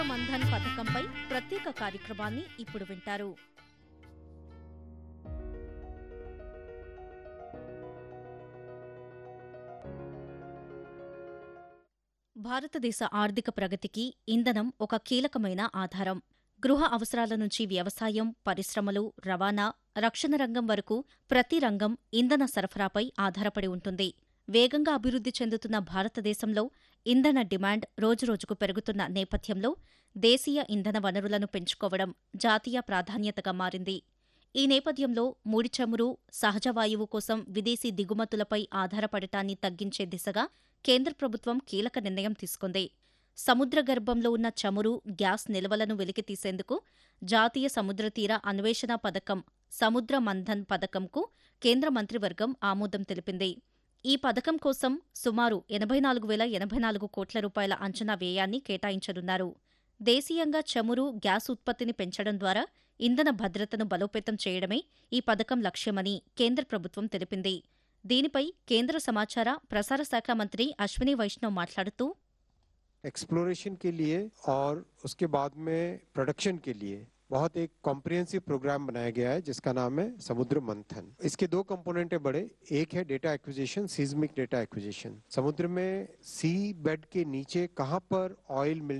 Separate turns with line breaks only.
మంధన్ పథకంపై ప్రత్యేక కార్యక్రమాన్ని ఇప్పుడు వింటారు భారతదేశ ఆర్థిక ప్రగతికి ఇంధనం ఒక కీలకమైన ఆధారం గృహ అవసరాల నుంచి వ్యవసాయం పరిశ్రమలు రవాణా రక్షణ రంగం వరకు ప్రతి రంగం ఇంధన సరఫరాపై ఆధారపడి ఉంటుంది వేగంగా అభివృద్ధి చెందుతున్న భారతదేశంలో ఇంధన డిమాండ్ రోజురోజుకు పెరుగుతున్న నేపథ్యంలో దేశీయ ఇంధన వనరులను పెంచుకోవడం జాతీయ ప్రాధాన్యతగా మారింది ఈ నేపథ్యంలో ముడి చమురు సహజ వాయువు కోసం విదేశీ దిగుమతులపై ఆధారపడటాన్ని తగ్గించే దిశగా కేంద్ర ప్రభుత్వం కీలక నిర్ణయం తీసుకుంది సముద్ర గర్భంలో ఉన్న చమురు గ్యాస్ నిల్వలను వెలికితీసేందుకు జాతీయ సముద్ర తీర అన్వేషణ పథకం సముద్ర మంథన్ పథకంకు కేంద్ర మంత్రివర్గం ఆమోదం తెలిపింది ఈ పథకం కోసం సుమారు ఎనభై నాలుగు వేల ఎనభై నాలుగు కోట్ల రూపాయల అంచనా వ్యయాన్ని కేటాయించనున్నారు దేశీయంగా చమురు గ్యాస్ ఉత్పత్తిని పెంచడం ద్వారా ఇంధన భద్రతను బలోపేతం చేయడమే ఈ పథకం లక్ష్యమని కేంద్ర ప్రభుత్వం తెలిపింది దీనిపై కేంద్ర సమాచార ప్రసార శాఖ మంత్రి అశ్విని వైష్ణవ్ మాట్లాడుతూ
एक्सप्लोरेशन के लिए और उसके बाद में प्रोडक्शन के लिए बहुत एक कॉम्प्रिहेंसिव प्रोग्राम बनाया गया है जिसका नाम है समुद्र मंथन इसके दो कंपोनेंट है बड़े एक है data acquisition seismic data acquisition समुद्र में सी बेड के नीचे कहाँ पर ऑयल मिल